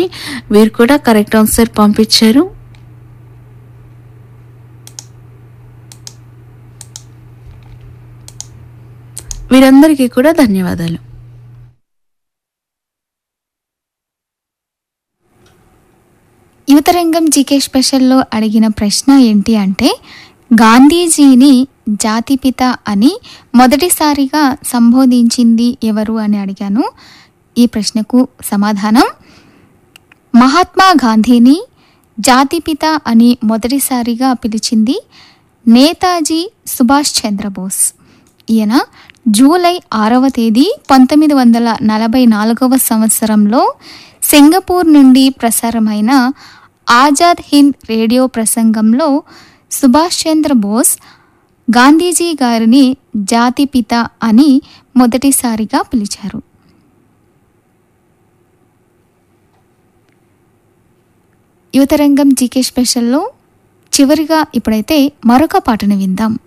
వీరు కూడా correct answer పంపించారు వీరందరికీ కూడా ధన్యవాదాలు యువతరంగం జీకే స్పెషల్లో అడిగిన ప్రశ్న ఏంటి అంటే గాంధీజీని జాతిపిత అని మొదటిసారిగా సంబోధించింది ఎవరు అని అడిగాను ఈ ప్రశ్నకు సమాధానం మహాత్మా గాంధీని జాతిపిత అని మొదటిసారిగా పిలిచింది నేతాజీ సుభాష్ చంద్రబోస్ ఈయన జూలై ఆరవ తేదీ పంతొమ్మిది వందల నలభై నాలుగవ సంవత్సరంలో సింగపూర్ నుండి ప్రసారమైన ఆజాద్ హింద్ రేడియో ప్రసంగంలో సుభాష్ చంద్ర బోస్ గాంధీజీ గారిని జాతిపిత అని మొదటిసారిగా పిలిచారు యువతరంగం జీకే స్పెషల్లో చివరిగా ఇప్పుడైతే మరొక పాటను విందాం